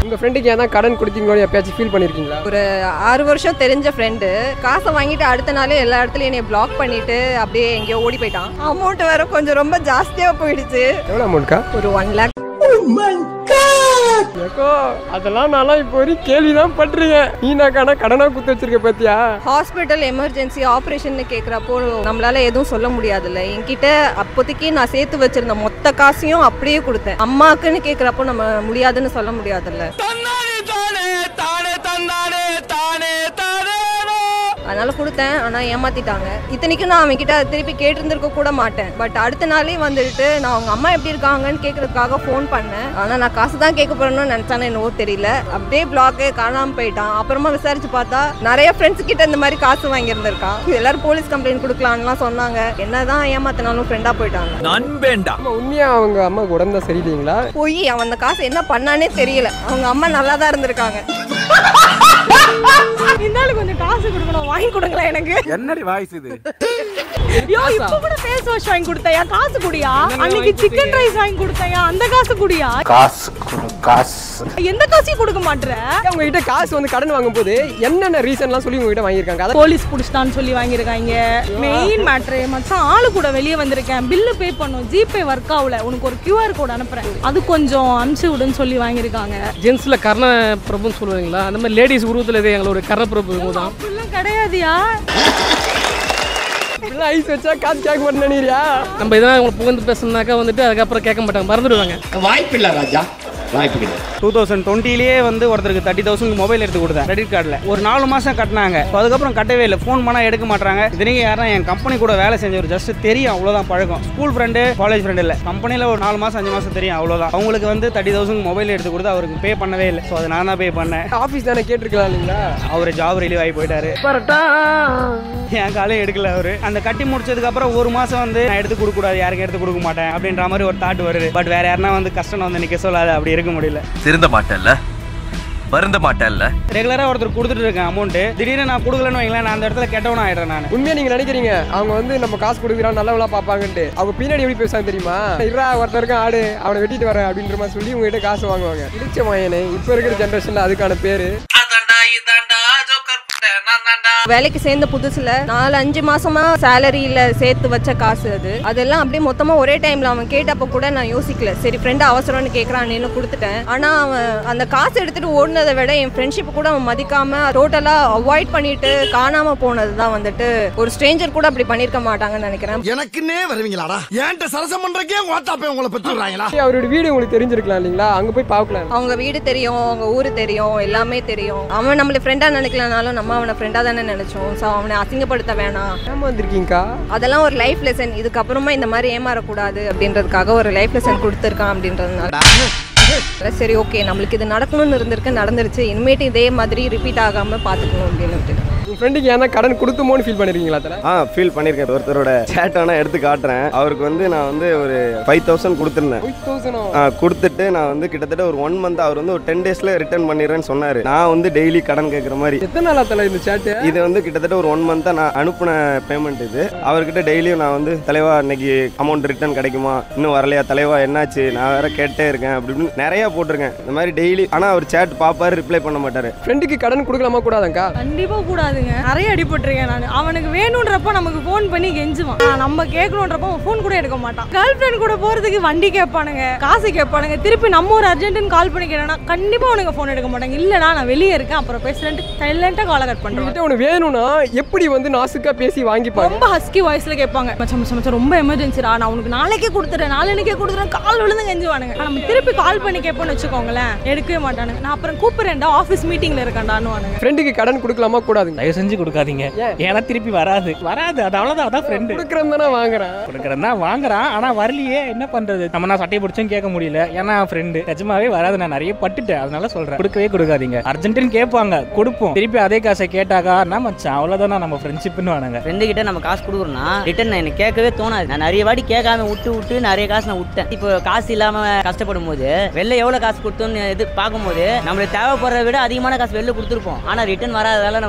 உங்கள் ஃப்ரெண்டுக்கு ஏன் கடன் கொடுத்தீங்களோ எப்பயாச்சும் ஃபீல் பண்ணியிருக்கீங்களா ஒரு ஆறு வருஷம் தெரிஞ்ச ஃப்ரெண்டு காசை வாங்கிட்டு அடுத்த நாளே எல்லா இடத்துலையும் என்னை பிளாக் பண்ணிட்டு அப்படியே எங்கேயோ ஓடி போயிட்டான் அமௌண்ட் வேற கொஞ்சம் ரொம்ப ஜாஸ்தியாக போயிடுச்சு எவ்வளோ அமௌண்ட்க்கா ஒரு ஒன் லேக் ஏக்கோ அதெல்லாம் நான்லாம் இப்போ வரைக்கும் கேள்வி தான் பண்றீங்க நீனாக்கான கடனாக குத்து வச்சிருக்க பார்த்தியா ஹாஸ்பிட்டல் எமர்ஜென்சி ஆப்ரேஷன் கேட்குறப்போ நம்மளால எதுவும் சொல்ல முடியாதுல்ல என்கிட்ட அப்போதைக்கு நான் சேர்த்து வச்சிருந்த மொத்த காசையும் அப்படியே கொடுத்தேன் அம்மாக்குன்னு கேட்குறப்போ நம்ம முடியாதுன்னு சொல்ல முடியாதுல்ல அதனால கொடுத்தேன் ஆனால் ஏமாத்திட்டாங்க இத்தனைக்கும் நான் அவன்கிட்ட அதை திருப்பி கேட்டிருந்திருக்க கூட மாட்டேன் பட் அடுத்த நாளே வந்துட்டு நான் அவங்க அம்மா எப்படி இருக்காங்கன்னு கேட்கறதுக்காக ஃபோன் பண்ணேன் ஆனால் நான் காசு தான் கேட்க போறேன்னு நினச்சானே என்னவோ தெரியல அப்படியே பிளாக்கே காணாமல் போயிட்டான் அப்புறமா விசாரிச்சு பார்த்தா நிறைய ஃப்ரெண்ட்ஸ் கிட்ட இந்த மாதிரி காசு வாங்கியிருந்திருக்கான் எல்லாரும் போலீஸ் கம்ப்ளைண்ட் கொடுக்கலான்லாம் சொன்னாங்க என்னதான் ஏமாத்தினாலும் ஃப்ரெண்டாக போயிட்டாங்க அம்மா உண்மையா அவங்க அம்மா உடம்பு தான் சரியில்லைங்களா போய் அவன் அந்த காசு என்ன பண்ணானே தெரியல அவங்க அம்மா நல்லா தான் இருந்திருக்காங்க இருந்தாலும் கொஞ்சம் காசு கொடுக்கணும் வாங்கி கொடுங்களேன் எனக்கு என்னடி வாய்ஸ் இது ஐயோ இப்ப கூட ஃபேஸ் வாஷ் வாங்கி கொடுத்தையா காசு குடியா அன்னைக்கு சிக்கன் ரைஸ் வாங்கி கொடுத்தையா அந்த காசு குடியா காசு கொடு காசு எந்த காசையும் கொடுக்க மாட்ற உங்ககிட்ட காசு வந்து கடன் வாங்கும்போது என்னென்ன ரீசன்லாம் சொல்லி உங்ககிட்ட வாங்கியிருக்காங்க அதை போலீஸ் புடிச்சிட்டான்னு சொல்லி வாங்கியிருக்காங்க மெயின் மேட்ரு மச்சான் ஆளு கூட வெளியே வந்திருக்கேன் பில்லு பே பண்ணும் ஜிபே ஒர்க் ஆகல உனக்கு ஒரு கியூஆர் கோட் அனுப்புறேன் அது கொஞ்சம் அனுப்பிச்சு விடுன்னு சொல்லி வாங்கியிருக்காங்க ஜென்ஸில் கர்ண பிரபுன்னு சொல்லுவாங்களா அந்த மாதிரி லேடிஸ் உருவத்தில் இது எங்களோட கர்ண பிரபு தான் அப்படிலாம் கிடையாதுயா இப்படிலாம் ஐஸ் வச்சா காசு கேட்க மாட்டேன் நினைக்கிறியா நம்ம இதெல்லாம் இவங்களை புகழ்ந்து பேசுனாக்கா வந்துட்டு அதுக்கப்புறம் கேட்க மாட்டாங்க மறந்துடுவாங்க வாய்ப்பில்லை ராஜா வாய்ப்பு கிடையாது டூ தௌசண்ட் டுவெண்ட்டிலேயே வந்து ஒருத்தருக்கு தேர்ட்டி தௌசண்ட் மொபைல் எடுத்து கொடுத்தேன் கிரெடிட் கார்டில் ஒரு நாலு மாதம் கட்டினாங்க So அதுக்கப்புறம் கட்டவே இல்லை ஃபோன் பண்ணால் எடுக்க மாட்டாங்க இதுலேயும் யாரும் என் கம்பெனி கூட வேலை செஞ்சவர் ஜஸ்ட் தெரியும் அவ்வளோதான் பழக்கம் ஸ்கூல் ஃப்ரெண்டு காலேஜ் ஃப்ரெண்டு இல்லை கம்பெனியில் ஒரு நாலு மாதம் அஞ்சு மாதம் தெரியும் அவ்வளோதான் அவங்களுக்கு வந்து தேர்ட்டி தௌசண்ட் மொபைல் எடுத்து கொடுத்து அவருக்கு பே பண்ணவே இல்லை ஸோ அதை நான் தான் பே பண்ணேன் ஆஃபீஸ் தானே கேட்டிருக்கலாம் இல்லைங்களா அவர் ஜாப் ரிலீவ் ஆகி போயிட்டாரு என் காலையும் எடுக்கல அவரு அந்த கட்டி முடிச்சதுக்கு அப்புறம் ஒரு மாசம் வந்து நான் எடுத்து கொடுக்க கூடாது யாருக்கும் எடுத்து கொடுக்க மாட்டேன் அப்படின்ற மாதிரி ஒரு தாட் வருது பட் வேற யாருன்னா வந்து கஷ்டம் வந்து நிக்க சொல்லாது அப்படி இருக்க முடியல திருந்த மாட்டேல்ல வருந்த மாட்டேல்ல ரெகுலரா ஒருத்தர் கொடுத்துட்டு இருக்கேன் அமௌண்ட் திடீர்னு நான் கொடுக்கலன்னு வைங்களேன் நான் அந்த இடத்துல கெட்டவனா ஆயிடுறேன் நான் உண்மையா நீங்க நினைக்கிறீங்க அவங்க வந்து நம்ம காசு கொடுக்குறான் நல்லவளா பார்ப்பாங்கன்ட்டு அவங்க பின்னாடி எப்படி பேசுவாங்க தெரியுமா இருடா ஒருத்தருக்கும் ஆடு அவனை வெட்டிட்டு வரேன் அப்படின்ற மாதிரி சொல்லி உங்ககிட்ட காசு வாங்குவாங்க இடிச்ச மாயனே இப்போ இருக்கிற ஜென்ரேஷன்ல அதுக்கான பேரு வேலைக்கு சேர்ந்த புதுசுல நாலு அஞ்சு மாசமா சேலரியில சேர்த்து வச்ச காசு அது அதெல்லாம் அப்படியே மொத்தமா ஒரே டைம்ல அவன் கேட்டப்ப கூட நான் யோசிக்கல சரி ஃப்ரெண்ட் அவசரம்னு கேட்கறான்னு கொடுத்துட்டேன் ஆனா அவன் அந்த காசு எடுத்துட்டு ஓடினதை விட என் ஃப்ரெண்ட்ஷிப் கூட அவன் மதிக்காம டோட்டலா அவாய்ட் பண்ணிட்டு காணாம போனது தான் வந்துட்டு ஒரு ஸ்ட்ரேஞ்சர் கூட அப்படி பண்ணிருக்க மாட்டாங்கன்னு நினைக்கிறேன் எனக்குன்னே வருவீங்களாடா ஏன்ட்ட சரசம் பண்றக்கே ஓட்டாப்பே உங்களை பெற்றுறாங்களா அவரோட வீடு உங்களுக்கு தெரிஞ்சிருக்கலாம் இல்லைங்களா அங்க போய் பார்க்கலாம் அவங்க வீடு தெரியும் அவங்க ஊரு தெரியும் எல்லாமே தெரியும் அவன் நம்மள ஃப்ரெண்டா நினைக்கலனாலும் நம்ம அவனை ஃப்ரெண்டா தானே நினைச்சோம் ஸோ அவனை அசிங்கப்படுத்த வேணாம் ஏமா வந்திருக்கீங்கக்கா அதெல்லாம் ஒரு லைஃப் லெசன் இதுக்கப்புறமா இந்த மாதிரி ஏமாறக்கூடாது அப்படின்றதுக்காக ஒரு லைஃப் லெசன் கொடுத்துருக்கான் அப்படின்றதுனால சரி ஓகே நம்மளுக்கு இது நடக்கணும்னு இருந்திருக்கு நடந்துருச்சு இனிமேட்டு இதே மாதிரி ரிப்பீட் ஆகாம பார்த்துக்கணும் அப்படின்னு விட்டுட்டேன். உங்க ஃப்ரெண்டுக்கு ஏன்னா கடன் கொடுத்துமோன்னு ஃபீல் பண்ணிருக்கீங்களா அதில் ஆ ஃபீல் பண்ணியிருக்கேன் ஒருத்தரோட சேட் வேணா எடுத்து காட்டுறேன் அவருக்கு வந்து நான் வந்து ஒரு ஃபைவ் தௌசண்ட் கொடுத்துருந்தேன் ஃபைவ் தௌசண்ட் ஆ, கொடுத்துட்டு நான் வந்து கிட்டத்தட்ட ஒரு ஒன் மந்த் அவர் வந்து ஒரு டென் டேஸில் ரிட்டர்ன் பண்ணிடுறேன்னு சொன்னார் நான் வந்து டெய்லி கடன் கேட்குற மாதிரி எத்தனை நாள் தலை இந்த சேட்டு இது வந்து கிட்டத்தட்ட ஒரு ஒன் மந்த்தாக நான் அனுப்பின பேமெண்ட் இது அவர்கிட்ட டெய்லியும் நான் வந்து தலைவா இன்னைக்கு அமௌண்ட் ரிட்டர்ன் கிடைக்குமா இன்னும் வரலையா தலைவா என்னாச்சு நான் வேற கேட்டே இருக்கேன் அப்படி இப்படின்னு நிறையா போட்டிருக்கேன் இந்த மாதிரி டெய்லி ஆனால் அவர் சேட் பார்ப்பாரு ரிப்ளை பண்ண மாட்டார் ஃப்ரெண்டுக்கு கடன் கொடுக்கலாமா கூடாதாங்க்கா கண்டிப்பா கூடாதுங்க நிறைய அடிபட்டிருக்கேன் நான் அவனுக்கு வேணுன்றப்ப நமக்கு ஃபோன் பண்ணி கெஞ்சுவான் ஆனா, நம்ம கேட்கணுன்றப்ப அவன் ஃபோன் கூட எடுக்க மாட்டான் கேர்ள் ஃப்ரெண்ட் கூட போறதுக்கு வண்டி கேட்பானுங்க காசு கேட்பானுங்க திருப்பி நம்ம ஒரு அர்ஜென்ட்னு கால் பண்ணி கேட்டா கண்டிப்பா அவனுக்கு ஃபோன் எடுக்க மாட்டாங்க இல்லடா நான் வெளியே இருக்கேன் அப்புறம் பேசுறேன்ட்டு சைலண்டா காலை கட் பண்ணுவேன் உங்ககிட்ட ஒன்று வேணும்னா எப்படி வந்து நாசுக்கா பேசி வாங்கிப்பாங்க ரொம்ப ஹஸ்கி வாய்ஸ்ல கேட்பாங்க மச்சான் மச்சான் மச்சான் ரொம்ப எமர்ஜென்சிடா நான் உனக்கு நாளைக்கே கொடுத்துறேன் நாளைக்கே கொடுத்துறேன் கால் விழுந்து கெஞ்சுவானுங்க ஆனா, நம்ம திருப்பி கால் பண்ணி கேட்போம்னு வச்சுக்கோங்களேன் எடுக்கவே மாட்டானுங்க நான் அப்புறம் கூப்பிடுறேன்டா ஆஃபீஸ் மீட்டிங்ல இருக்கேன்டான்னு ஃப்ரெண்டுக்கு கடன் கொடுக்கலாமா கூடாதுங்க தயவு செஞ்சு கொடுக்காதீங்க ஏன்னா திருப்பி வராது வராது அது அவ்வளோதான் அதான் ஃப்ரெண்டு கொடுக்குறது தானே வாங்குறேன் கொடுக்குறேன் தான் வாங்குறான் ஆனால் வரலையே என்ன பண்ணுறது நம்ம நான் சட்டையை பிடிச்சும் கேட்க முடியல ஏன்னா ஃப்ரெண்டு நிஜமாவே வராது நான் நிறைய பட்டுட்டேன் அதனால சொல்கிறேன் கொடுக்கவே கொடுக்காதீங்க அர்ஜென்ட்டுன்னு கேட்பாங்க கொடுப்போம் திருப்பி அதே காசை கேட்டாக்கா என்ன மச்சான் அவ்வளோதான் நம்ம ஃப்ரெண்ட்ஷிப்னு வாங்க ஃப்ரெண்டு கிட்ட நம்ம காசு கொடுக்குறோம்னா ரிட்டர்ன் எனக்கு கேட்கவே தோணாது நான் நிறைய வாட்டி கேட்காம விட்டு விட்டு நிறைய காசு நான் விட்டேன் இப்போ காசு இல்லாம கஷ்டப்படும் போது வெளில எவ்வளவு காசு கொடுத்தோம்னு இது பார்க்கும்போது நம்மளுக்கு தேவைப்படுறத விட அதிகமான காசு வெளில கொடுத்துருப்போம் ஆனா ரிட்டர்ன் வராததால நம்ம கஷ்டப்பட்டுட்டு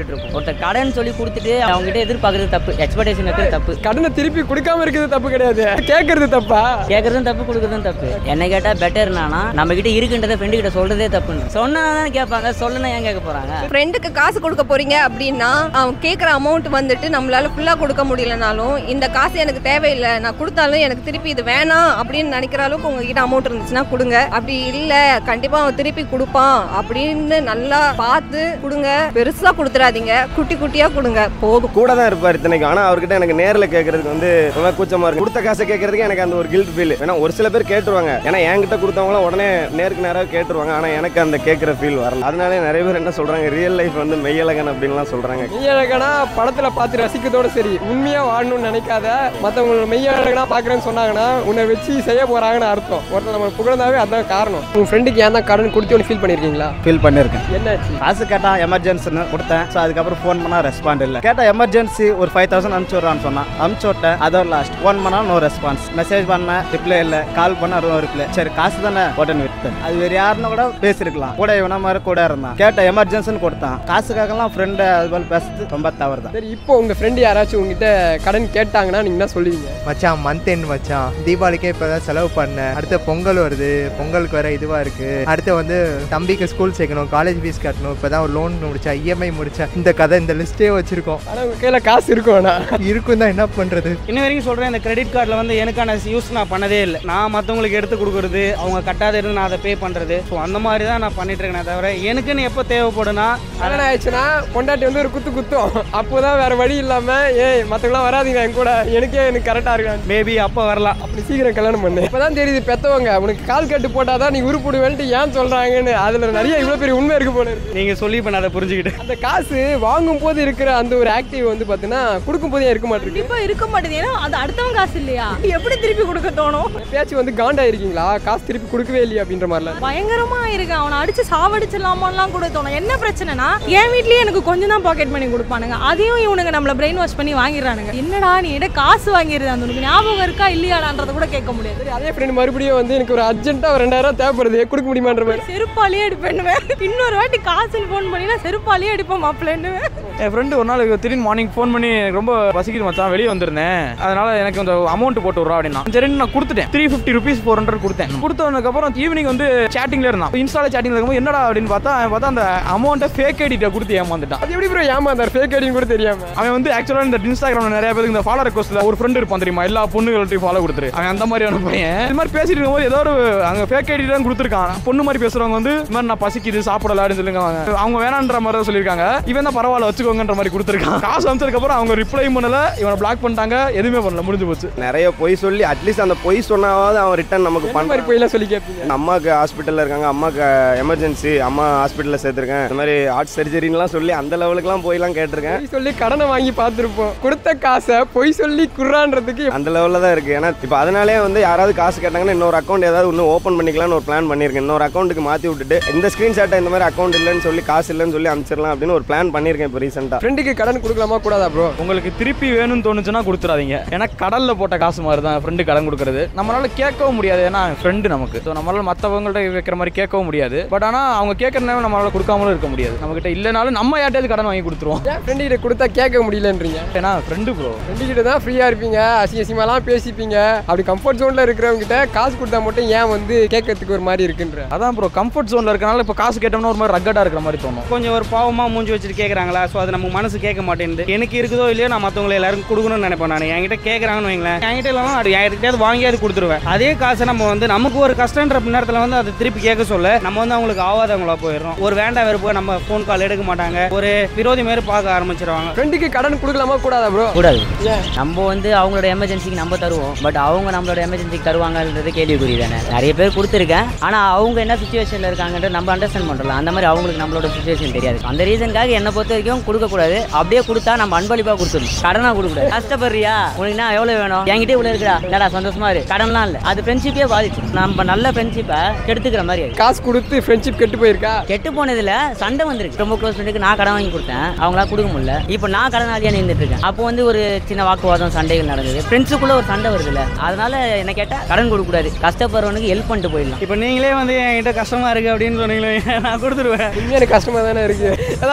எதிர்பார்த்துட்டு இருப்போம் ஒருத்தர் கடன் சொல்லி கொடுத்துட்டு அவங்க கிட்ட எதிர்பார்க்கறது தப்பு எக்ஸ்பெக்டேஷன் வைக்கிறது தப்பு கடனை திருப்பி கொடுக்காம இருக்கிறது தப்பு கிடையாது கேட்கறது தப்பா கேட்கறதும் தப்பு கொடுக்கறதும் தப்பு என்ன கேட்டா பெட்டர் நானா நம்ம கிட்ட இருக்குன்றத ஃப்ரெண்டு கிட்ட சொல்றதே தப்புன்னு சொன்னா தான் கேட்பாங்க சொல்லணும் ஏன் கேட்க போறாங்க ஃப்ரெண்டுக்கு காசு கொடுக்க போறீங்க அப்படின்னா அவன் கேட்குற அமௌண்ட் வந்துட்டு நம்மளால ஃபுல்லாக கொடுக்க முடியலனாலும் இந்த காசு எனக்கு தேவையில்லை நான் கொடுத்தாலும் எனக்கு திருப்பி இது வேணாம் அப்படின்னு நினைக்கிற அளவுக்கு உங்ககிட்ட அமௌண்ட் இருந்துச்சுன்னா கொடுங்க அப்படி இல்லை கண்டிப்பாக அவன் திருப்பி கொடுப்பான் அப்படின்னு நல்லா பார்த்து கொடுங்க பெருசாக கொடுத்துறாதீங்க குட்டி குட்டியாக கொடுங்க போதும் கூட தான் இருப்பார் இத்தனைக்கும் ஆனால் அவர்கிட்ட எனக்கு நேரில் கேட்கறதுக்கு வந்து ரொம்ப கூச்சமாக இருக்கு கொடுத்த காசை கேட்கறதுக்கு எனக்கு அந்த ஒரு கில்ட் ஃபீல் ஏன்னா ஒரு சில பேர் கேட்டுருவாங்க ஏன்னா என்கிட்ட கொடுத்தவங்களாம் உடனே நேருக்கு நேராக கேட்டுருவாங்க ஆனால் எனக்கு அந்த கேட்குற ஃபீல் வரல அதனாலே நிறைய பேர் என்ன சொல்கிறாங்க ரியல் லைஃப் வந்து மெய்யழகன் அப்படின்லாம் சொல்கிறாங்க மெய்யழகனா படத்துல பார்த்து ரசிக்கிறதோட சரி உண்மையா வாழணும்னு நினைக்காத மத்தவங்க மெய்யழகனா பாக்குறேன்னு சொன்னாங்கன்னா உன்னை வச்சு செய்ய போறாங்கன்னு அர்த்தம் ஒருத்தர் நம்ம புகழ்ந்தாவே அதான் காரணம் உங்க ஃப்ரெண்டுக்கு ஏன் தான் கடன் கொடுத்தோன்னு ஃபீல் பண்ணிருக்கீங்களா ஃபீல் பண்ணியிருக்கேன் என்னாச்சு காசு கேட்டான் எமர்ஜென்சின்னு கொடுத்தேன் ஸோ அதுக்கப்புறம் ஃபோன் பண்ணால் ரெஸ்பாண்ட் இல்லை கேட்டால் எமர்ஜென்சி ஒரு ஃபைவ் தௌசண்ட் அனுப்பிச்சு விட்றான்னு சொன்னான் அனுப்பிச்சு விட்டேன் அதோட லாஸ்ட் ஃபோன் பண்ணால் நோ ரெஸ்பான்ஸ் மெசேஜ் பண்ணேன் ரிப்ளை இல்லை கால் பண்ண அதுவும் ரிப்ளை சரி காசு தானே உடனே விட்டேன் அது வேறு யாருன்னு கூட பேசியிருக்கலாம் கூட இவன மாதிரி கூட இருந்தான் கேட்ட எமர்ஜென்சின்னு கொடுத்தான் காசுக்காகலாம் ஃப்ரெண்டு அது போல் பேசுறது ரொம்ப தவறு தான் சரி இப்போ உங்க ஃப்ரெண்டு யாராச்சும் உங்ககிட்ட கடன் கேட்டாங்கன்னா நீங்க என்ன சொல்லுவீங்க மச்சான் மந்த் எண்ட் மச்சான் தீபாவளிக்கே இப்போ தான் செலவு பண்ணேன் அடுத்த பொங்கல் வருது பொங்கலுக்கு வேற இதுவாக இருக்கு அடுத்து வந்து தம்பிக்கு ஸ்கூல் சேர்க்கணும் காலேஜ் ஃபீஸ் கட்டணும் இப்போ தான் ஒரு லோன் முடிச்சா இஎம்ஐ முடிச்சா இந்த கதை இந்த லிஸ்ட்டே வச்சிருக்கோம் ஆனா உங்க கையில காசு இருக்கும் ஆனா இருக்கும் தான் என்ன பண்ணுறது இன்ன வரைக்கும் சொல்கிறேன் இந்த கிரெடிட் கார்டில் வந்து எனக்கான யூஸ் நான் பண்ணதே இல்லை நான் மற்றவங்களுக்கு எடுத்து கொடுக்குறது அவங்க கட்டாத இருந்து நான் அதை பே பண்ணுறது ஸோ அந்த மாதிரி தான் நான் பண்ணிட்டு இருக்கேனே தவிர எனக்குன்னு எப்போ தேவைப்படுனா கல்யாணம் ஆயிடுச்சுன்னா பொண்டாட்டி வந்து ஒரு குத்து குத்தும் அப்போதான் வேற வழி இல்லாம ஏய் மத்தவங்களாம் வராதீங்க என் கூட எனக்கே எனக்கு கரெக்டா இருக்கு மேபி அப்போ வரலாம் அப்படி சீக்கிரம் கல்யாணம் பண்ணு இப்பதான் தெரியுது பெத்தவங்க உனக்கு கால் கட்டு போட்டாதான் நீ உருப்பிடுவேன்ட்டு ஏன் சொல்றாங்கன்னு அதுல நிறைய இவ்வளவு பெரிய உண்மை இருக்கு போல இருக்கு நீங்கள் சொல்லி இப்போ நான் அதை புரிஞ்சுக்கிட்டேன் அந்த காசு வாங்கும் போது இருக்கிற அந்த ஒரு ஆக்டிவ் வந்து பாத்தீங்கன்னா கொடுக்கும் போதே இருக்க மாட்டேங்குது கண்டிப்பா இருக்க மாட்டேது ஏன்னா அது அடுத்தவங்க காசு இல்லையா எப்படி திருப்பி கொடுக்க தோணும் எப்பயாச்சும் வந்து காண்டா இருக்கீங்களா காசு திருப்பி கொடுக்கவே இல்லையா அப்படின்ற மாதிரிலாம் பயங்கரமா இருக்கு அவனை அடிச்சு சாவடிச்சிடலாமான்லாம் கூட தோணும் என்ன பிரச்சனைனா என் வீட்லயே எனக்கு கொஞ்சம் தான் பாக்கெட் பண்ணி கொடுப்பானுங்க அதையும் இவனுங்க நம்மள பிரெயின் வாஷ் பண்ணி வாங்கிடுறானுங்க என்னடா நீ என்கிட்ட காசு வாங்கிடுது அந்த உனக்கு ஞாபகம் இருக்கா இல்லையாடான்றத கூட கேட்க முடியாது சரி அதே ஃப்ரெண்ட் மறுபடியும் வந்து எனக்கு ஒரு அர்ஜென்ட்டா ஒரு ரெண்டாயிரம் ரூபாய் தேவைப்படுது கொடுக்க முடியுமான்ற மாதிரி செருப்பாலேயே அடிப்பேன்னுவேன் இன்னொரு வாட்டி காசுன்னு ஃபோன் பண்ணினா செருப்பாலேயே அடிப்பேன் மாப்பிள்ளைன்னுவேன் என் ஃப்ரெண்டு ஒரு நாள் திடீர்னு மார்னிங் ஃபோன் பண்ணி எனக்கு ரொம்ப பசிக்குது மச்சான் வெளியே வந்திருந்தேன் அதனால எனக்கு அந்த அமௌண்ட் போட்டு விட்றா அப்படின்னா சரி நான் கொடுத்துட்டேன் three fifty rupees four hundred கொடுத்தேன் கொடுத்ததுக்கப்புறம் ஈவினிங் வந்து சேட்டிங்ல இருந்தான் இன்ஸ்டால சேட்டிங்ல இருக்கும்போது என்னடா அப்படின்னு பார்த்தா அவன் பார்த்தா அந்த அமௌண்ட்டை ஃபேக் ஐடிட்ட கொடுத்து ஏமாந்துட்டான் அது எப்படி ப்ரோ ஏமாந்தார் ஃபேக் ஐடின்னு கூட தெரியாம அவன் வந்து ஆக்சுவலாக இந்த இன்ஸ்டாகிராம்ல நிறைய பேருக்கு இந்த ஃபாலோ ரெக்வஸ்ட்ல ஒரு ஃப்ரெண்ட் இருப்பான் தெரியுமா எல்லா பொண்ணுகள்ட்டையும் ஃபாலோ கொடுத்துரு அவன் அந்த மாதிரியான பையன் இது மாதிரி பேசிட்டு இருக்கும்போது ஏதோ ஒரு அங்க ஃபேக் ஐடி தான் கொடுத்துருக்கான் பொண்ணு மாதிரி பேசுறவங்க வந்து இந்த மாதிரி நான் பசிக்குது சாப்பிடல அப்படின்னு சொல்லுங்க அவங்க. அவங்க வேணான்ற மாதிரி தான் சொல்லியிருக்காங்க இவன் தான் பரவாயில்ல வச்சுக்கோங்கன்ற மாதிரி கொடுத்துருக்கான் காசு அனுப்பிச்சதுக்கு அப்புறம் அவங்க ரிப்ளை பண்ணல இவனை பிளாக் பண்ணிட்டாங்க எதுவுமே பண்ணல முடிஞ்சு போச்சு நிறைய பொய் சொல்லி அட்லீஸ்ட் அந்த பொய் சொன்னாவது அவன் ரிட்டர்ன் நமக்கு என்ன மாதிரி பண்ணுறான் போயெல்லாம் சொல்லி கேட்பீங்க அம்மாவுக்கு ஹாஸ்பிட்டலில் இருக்காங்க அம்மாவுக்கு எமர்ஜென்சி அம்மா ஹாஸ்பிட்டலில் சேர்த்துருக்கேன் இந்த மாதிரி ஹார்ட் சர்ஜரின்லாம் சொல்லி அந்த லெவலுக்குலாம் போயெல்லாம் கேட்டிருக்கேன் பொய் சொல்லி கடனை வாங்கி பார்த்துருப்போம் கொடுத்த காசை பொய் சொல்லி குர்றான்றதுக்கு அந்த லெவலில் தான் இருக்குது ஏன்னா இப்போ அதனாலே வந்து யாராவது காசு கேட்டாங்கன்னா இன்னொரு அக்கௌண்ட் ஏதாவது இன்னும் ஓப்பன் பண்ணிக்கலாம்னு ஒரு பிளான் பண்ணியிருக்கேன் இன்னொரு அக்கௌண்ட்டுக்கு மாற்றி விட்டுட்டு இந்த ஸ்க்ரீன்ஷாட்டை இந்த மாதிரி அக்கௌண்ட் இல்லைன்னு சொல்லி காசு இல்லைன்னு சொல்லி அனுப்பிச்சிடலாம் அப்படின்னு ஒரு பிளான் பண்ணியிருக்கேன் இப்போ ரீசெண்டாக ஃப்ரெண்டுக்கு கடன் கொடுக்கலாமா கூடாதா ப்ரோ உங்களுக்கு திருப்பி வேணும்னு தோணுச்சுன்னா கொடுத்துறாதீங்க ஏன்னா கடல்ல போட்ட காசு மாதிரி தான் ஃப்ரெண்டு கடன் கொடுக்கறது நம்மளால கேட்கவும் முடியாது ஏன்னா ஃப்ரெண்டு நமக்கு ஸோ நம்மளால மற்றவங்கள்ட்ட வைக்கிற மாதிரி கேட்கவும் முடியாது பட் ஆனால் அவங்க கேட்குற நேரம் நம்மளால கொடுக்காமலும் இருக்க முடியாது நம்மகிட்ட இல்லைனாலும் நம்ம யார்ட்டையாவது கடன் வாங்கி கொடுத்துருவோம் ஏன் ஃப்ரெண்டு கிட்ட கொடுத்தா கேட்க முடியலன்றீங்க ஏன்னா ஃப்ரெண்டு ப்ரோ ஃப்ரெண்டு கிட்ட தான் ஃப்ரீயாக இருப்பீங்க அசிங்க அசிங்கமாலாம் பேசிப்பீங்க அப்படி கம்ஃபர்ட் ஜோனில் இருக்கிறவங்க கிட்ட காசு கொடுத்தா மட்டும் ஏன் வந்து கேட்கறதுக்கு ஒரு மாதிரி இருக்குன்ற அதான் ப்ரோ கம்ஃபர்ட் ஜோனில் இருக்கனால இப்போ காசு கேட்டோம்னா ஒரு மாதிரி ரக்கடாக இருக்கிற மாதிரி தோணும் கொஞ்சம் ஒரு பாவமாக மூஞ்சி வச்சுட்டு கேட்குறாங்களா ஸோ அது நம்ம மனசு கேட்க மாட்டேங்குது எனக்கு இருக்குதோ இல்லையோ நான் மற்றவங்களை எல்லாருக்கும் கொடுக்கணும்னு நினைப்பேன் நான் என்கிட்ட கேட்குறாங்கன்னு வைங்களேன் என்கிட்ட இல்லாமல் அது யார்கிட்டயாவது வாங்கியாவது கொடுத்துருவேன் அதே காசை நம்ம வந்து நமக்கு ஒரு கஷ்டன்ற நேரத்தில் வந்து அதை திருப்பி கேட்க சொல்ல நம்ம வந்து அவங்களுக்கு ஆவாதவங்களா போயிடுறோம் ஒரு வேண்டாம் வெறுப்பு நம்ம ஃபோன் கால் எடுக்க மாட்டாங்க ஒரு விரோதி மாரி பார்க்க ஆரம்பிச்சிருவாங்க ஃப்ரெண்டுக்கு கடன் கொடுக்கலாமா கூடாதா ப்ரோ கூடாது ஏன் நம்ம வந்து அவங்களோட எமர்ஜென்சிக்கு நம்ம தருவோம் பட் அவங்க நம்மளோட எமர்ஜென்சிக்கு தருவாங்கன்றது கேள்விக்குறி தானே நிறைய பேர் கொடுத்துருக்கேன் ஆனால் அவங்க என்ன சுச்சுவேஷனில் இருக்காங்கன்றது நம்ம அண்டர்ஸ்டாண்ட் பண்ணுறோம் அந்த மாதிரி அவங்களுக்கு நம்மளோட சுச்சுவேஷன் தெரியாது அந்த ரீசனுக்காக என்னை பொறுத்த வரைக்கும் கொடுக்கக்கூடாது அப்படியே கொடுத்தா நம்ம அன்பளிப்பாக கொடுத்துடணும் கடனாக கொடுக்கக்கூடாது கஷ்டப்படுறியா உனக்கு என்ன எவ்வளோ வேணும் என்கிட்ட இவ்வளோ இருக்குடா இல்லடா சந்தோஷமா இரு கடன்லாம் இல்லை அது ஃப்ரெண்ட்ஷிப்பே பாதிச்சு நம்ம நல்ல ஃப்ரெண்ட்ஷிப்பை கெடுத்துக்கிற மாதிரி ஆயிடுச்சு. காசு கொடுத்து ஃப்ரெண்ட்ஷிப் கெட்டு போயிருக்கா கெட்டு போனதுல சண்டை வந்திருக்கு ரொம்ப க்ளோஸ் ஃப்ரெண்டுக்கு நான் கடன் வாங்கி கொடுத்தேன் அவங்களா கொடுக்க முடியல இப்போ நான் கடனாளியா நின்றுட்டு இருக்கேன் அப்போ வந்து ஒரு சின்ன வாக்குவாதம் சண்டைகள் நடந்தது ஃப்ரெண்ட்ஸுக்குள்ள ஒரு சண்டை வருதுல்ல அதனால என்ன கேட்டா கடன் கொடுக்க கூடாது கஷ்டப்படுறவனுக்கு ஹெல்ப் பண்ணிட்டு போயிடலாம் இப்போ நீங்களே வந்து என்கிட்ட கஷ்டமா இருக்கு அப்படின்னு சொன்னீங்களே நான் கொடுத்துருவேன் உண்மையாக எனக்கு கஷ்டமாக தானே இருக்கு ஏதாவது குத்துட்டு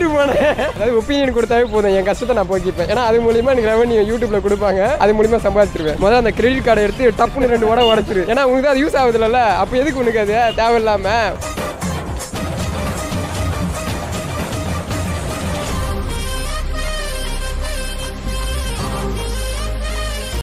கொடூரமான அதாவது ஒப்பீனியன் கொடுத்தாவே போதும் என் கஷ்டத்தை நான் போக்கிப்பேன் ஏன்னா அது மூலியமா எனக்கு ரெவன்யூ யூடியூப்ல கொடுப்பாங்க அது மூலியமா சம்பாதிச்சிருவேன் முதல்ல அந்த கிரெடிட் கார்டை எடுத்து டப்புன்னு ரெண்டு உடம்பு உடச்சிரு ஏன்னா உனக்கு தான் அது யூஸ் ஆகுதுல்ல அப்போ எதுக்கு உனக்கு அது தேவையில்லாம